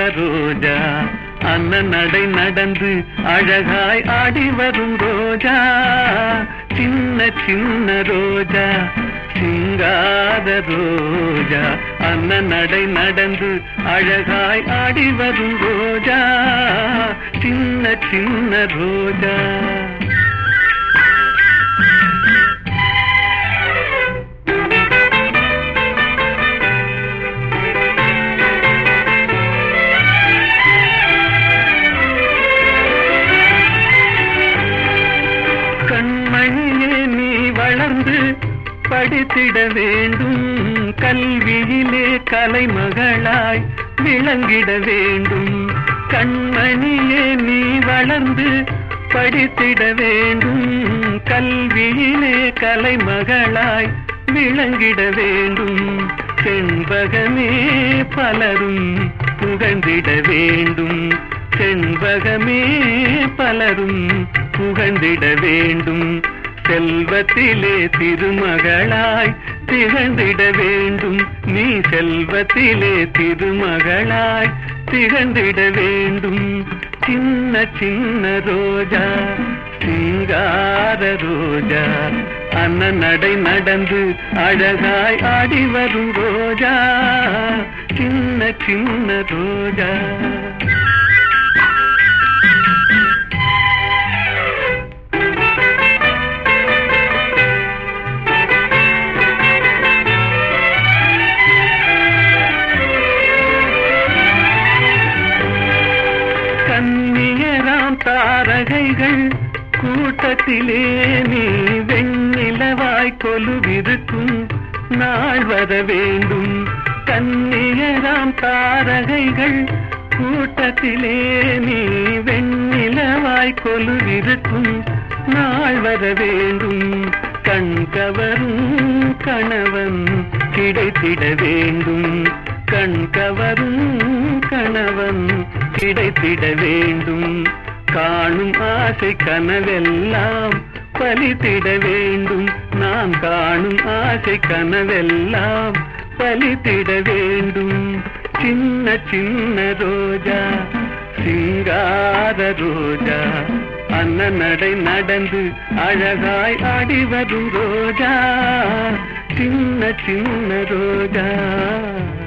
ரோஜா அண்ணன் நடை நடந்து அழகாய் ஆடி வரும் ரோஜா சின்ன சின்ன ரோஜா சிங்காத ரோஜா அண்ணன் நடை நடந்து அழகாய் ஆடி வரும் ரோஜா சின்ன சின்ன ரோஜா கண்மணியே நீ வளர்ந்து படித்திட வேண்டும் கல்வியிலே கலைமகளாய் விளங்கிட வேண்டும் கண்மணியே நீ வளர்ந்து படித்திட வேண்டும் கல்வியிலே கலைமகளாய் விளங்கிட வேண்டும் செண்பகமே பலரும் புகழ்ந்திட வேண்டும் செண்பகமே பலரும் புகழ்ந்திட வேண்டும் செல்வத்திலே திருமகளாய் திகழ்ந்திட வேண்டும் நீ செல்வத்திலே திருமகளாய் திகழ்ந்திட வேண்டும் சின்ன சின்ன ரோஜா சிங்கார ரோஜா அண்ணன் நடை நடந்து அழகாய் ஆடி வரும் ரோஜா சின்ன சின்ன ரோஜா கண்ணியராம் தாரகைகள் கூட்டத்திலே நீ வெண்ணிலவாய் கொலுவிருக்கும் நாள் வர வேண்டும் கண்ணியராம் தாரகைகள் கூட்டத்திலே நீ வெண்ணிலவாய் கொலுவிருக்கும் நாள் வர வேண்டும் கண் கவரும் கணவன் கிடைத்திட வேண்டும் கண் கவரும் கணவன் கிடைத்திட வேண்டும் காணும் ஆசை கனவெல்லாம் பலித்திட வேண்டும் நாம் காணும் ஆசை கனவெல்லாம் பலித்திட வேண்டும் சின்ன சின்ன ரோஜா சிங்கார ரோஜா அண்ணன் நடை நடந்து அழகாய் ஆடி வரும் ரோஜா சின்ன சின்ன ரோஜா